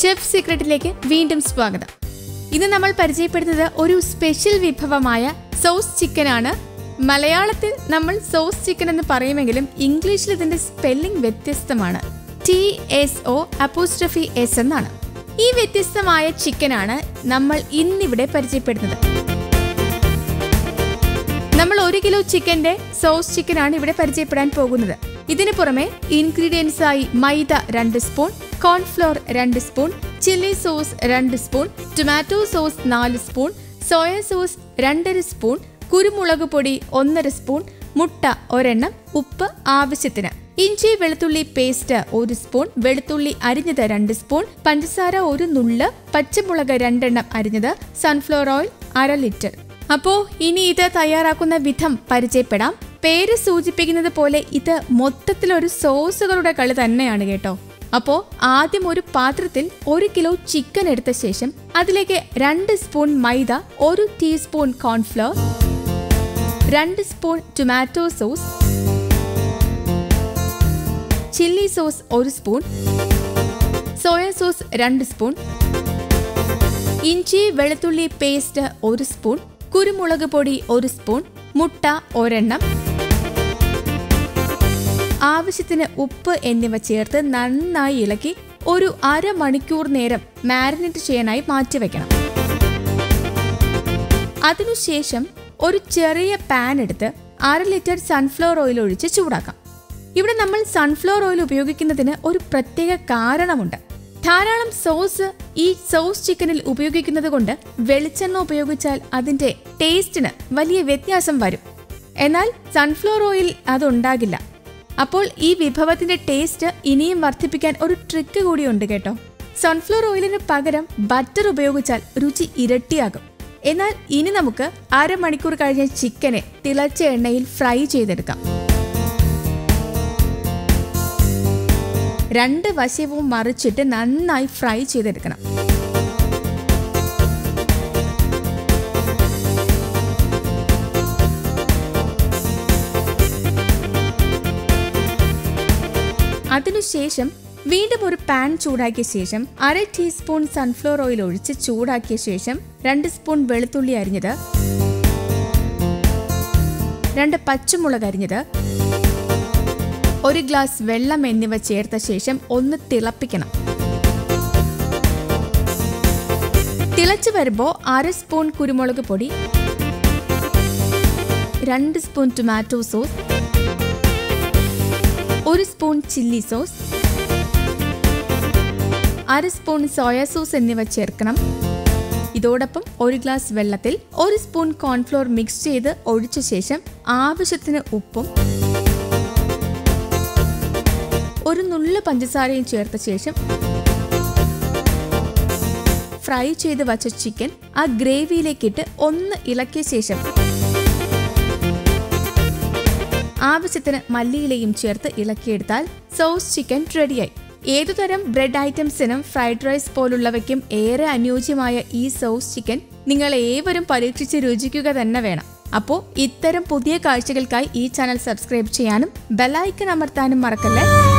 chef സീക്രട്ടിലേക്ക് വീണ്ടും സ്വാഗതം ഇന്ന് നമ്മൾ പരിചയപ്പെടുന്നത് ഒരു സ്പെഷ്യൽ വിഭവമായ സോസ് ചിക്കൻ ആണ് മലയാളത്തിൽ നമ്മൾ സോസ് ചിക്കൻ എന്ന് പറയുമെങ്കിലും ഇംഗ്ലീഷിൽ ഇതിന്റെ സ്പെല്ലിംഗ് വ്യത്യസ്തമാണ് T S O apostrophe S എന്നാണ് ഈ വ്യത്യസ്തമായ ചിക്കനാണ് നമ്മൾ ഇന്നിവിടെ പരിചയപ്പെടുന്നത് നമ്മൾ ഒരു കിലോ ചിക്കന്റെ സോസ് ചിക്കൻ ആണ് ഇവിടെ പരിചയപ്പെടാൻ പോകുന്നത് ഇതിനു പുറമെ ഇൻഗ്രീഡിയൻസ് ആയി മൈദ രണ്ട് സ്പൂൺ കോൺഫ്ലോർ രണ്ട് സ്പൂൺ ചില്ലി സോസ് രണ്ട് സ്പൂൺ ടൊമാറ്റോ സോസ് നാല് സ്പൂൺ സോയ സോസ് രണ്ടര സ്പൂൺ കുരുമുളക് പൊടി ഒന്നര സ്പൂൺ മുട്ട ഒരെണ്ണം ഉപ്പ് ആവശ്യത്തിന് ഇഞ്ചി വെളുത്തുള്ളി പേസ്റ്റ് ഒരു സ്പൂൺ വെളുത്തുള്ളി അരിഞ്ഞത് രണ്ട് സ്പൂൺ പഞ്ചസാര ഒരു നുള്ള് പച്ചമുളക് രണ്ടെണ്ണം അരിഞ്ഞത് സൺഫ്ലവർ ഓയിൽ അര ലിറ്റർ അപ്പോ ഇനി ഇത് തയ്യാറാക്കുന്ന വിധം പരിചയപ്പെടാം പേര് സൂചിപ്പിക്കുന്നത് പോലെ ഇത് മൊത്തത്തിലൊരു സോസുകളുടെ കളി തന്നെയാണ് കേട്ടോ അപ്പോ ആദ്യം ഒരു പാത്രത്തിൽ ഒരു കിലോ ചിക്കൻ എടുത്ത ശേഷം അതിലേക്ക് രണ്ട് സ്പൂൺ മൈദ ഒരു ടീസ്പൂൺ കോൺഫ്ലവർ രണ്ട് spoon tomato sauce chilli sauce ഒരു സ്പൂൺ സോയ സോസ് രണ്ട് സ്പൂൺ ഇഞ്ചി വെളുത്തുള്ളി പേസ്റ്റ് ഒരു സ്പൂൺ കുരുമുളക് പൊടി ഒരു സ്പൂൺ മുട്ട ഒരെണ്ണം ആവശ്യത്തിന് ഉപ്പ് എന്നിവ ചേർത്ത് നന്നായി ഇളക്കി ഒരു അരമണിക്കൂർ നേരം മാരിനേറ്റ് ചെയ്യാനായി മാറ്റിവെക്കണം അതിനുശേഷം ഒരു ചെറിയ പാൻ എടുത്ത് അര ലിറ്റർ സൺഫ്ലവർ ഓയിൽ ഒഴിച്ച് ചൂടാക്കാം ഇവിടെ നമ്മൾ സൺഫ്ലവർ ഓയിൽ ഉപയോഗിക്കുന്നതിന് ഒരു പ്രത്യേക കാരണമുണ്ട് ധാരാളം സോസ് ഈ സോസ് ചിക്കനിൽ ഉപയോഗിക്കുന്നത് കൊണ്ട് വെളിച്ചെണ്ണ ഉപയോഗിച്ചാൽ അതിന്റെ ടേസ്റ്റിന് വലിയ വ്യത്യാസം വരും എന്നാൽ സൺഫ്ലവർ ഓയിൽ അതുണ്ടാകില്ല അപ്പോൾ ഈ വിഭവത്തിന്റെ ടേസ്റ്റ് ഇനിയും വർദ്ധിപ്പിക്കാൻ ഒരു ട്രിക്ക് കൂടിയുണ്ട് കേട്ടോ സൺഫ്ലവർ ഓയിലിന് പകരം ബട്ടർ ഉപയോഗിച്ചാൽ രുചി ഇരട്ടിയാകും എന്നാൽ ഇനി നമുക്ക് അരമണിക്കൂർ കഴിഞ്ഞ ചിക്കനെ തിളച്ച എണ്ണയിൽ ഫ്രൈ ചെയ്തെടുക്കാം രണ്ട് വശവും മറിച്ചിട്ട് നന്നായി ഫ്രൈ ചെയ്തെടുക്കണം അതിനുശേഷം വീണ്ടും ഒരു പാൻ ചൂടാക്കിയ ശേഷം അര ടീസ്പൂൺ സൺഫ്ലവർ ഓയിൽ ഒഴിച്ച് ചൂടാക്കിയ ശേഷം രണ്ട് സ്പൂൺ വെളുത്തുള്ളി അരിഞ്ഞത് രണ്ട് പച്ചമുളക് അരിഞ്ഞത് ഒരു ഗ്ലാസ് വെള്ളം എന്നിവ ചേർത്ത ശേഷം ഒന്ന് തിളപ്പിക്കണം തിളച്ചു വരുമ്പോൾ അര സ്പൂൺ കുരുമുളക് പൊടി രണ്ട് സ്പൂൺ ടൊമാറ്റോ സോസ് ഒരു സ്പൂൺ ചില്ലി സോസ് അര സ്പൂൺ സോയ സോസ് എന്നിവ ചേർക്കണം ഇതോടൊപ്പം ഒരു ഗ്ലാസ് വെള്ളത്തിൽ ഒരു സ്പൂൺ കോൺഫ്ലോർ മിക്സ് ചെയ്ത് ഒഴിച്ച ശേഷം ആവശ്യത്തിന് ഉപ്പും ഒരു നുള്ളു പഞ്ചസാരയും ചേർത്ത ശേഷം ഫ്രൈ ചെയ്ത് വച്ച ചിക്കൻ ആ ഗ്രേവിയിലേക്കിട്ട് ഒന്ന് ഇളക്കിയ ശേഷം ആവശ്യത്തിന് മല്ലിയിലയും ചേർത്ത് ഇളക്കിയെടുത്താൽ സോസ് ചിക്കൻ റെഡിയായി ഏതുതരം ബ്രെഡ് ഐറ്റംസിനും ഫ്രൈഡ് റൈസ് പോലുള്ളവയ്ക്കും ഏറെ അനുയോജ്യമായ ഈ സോസ് ചിക്കൻ നിങ്ങൾ ഏവരും പരീക്ഷിച്ച് രുചിക്കുക തന്നെ വേണം അപ്പോൾ ഇത്തരം പുതിയ കാഴ്ചകൾക്കായി ഈ ചാനൽ സബ്സ്ക്രൈബ് ചെയ്യാനും ബെലൈക്കൺ അമർത്താനും മറക്കല്ലേ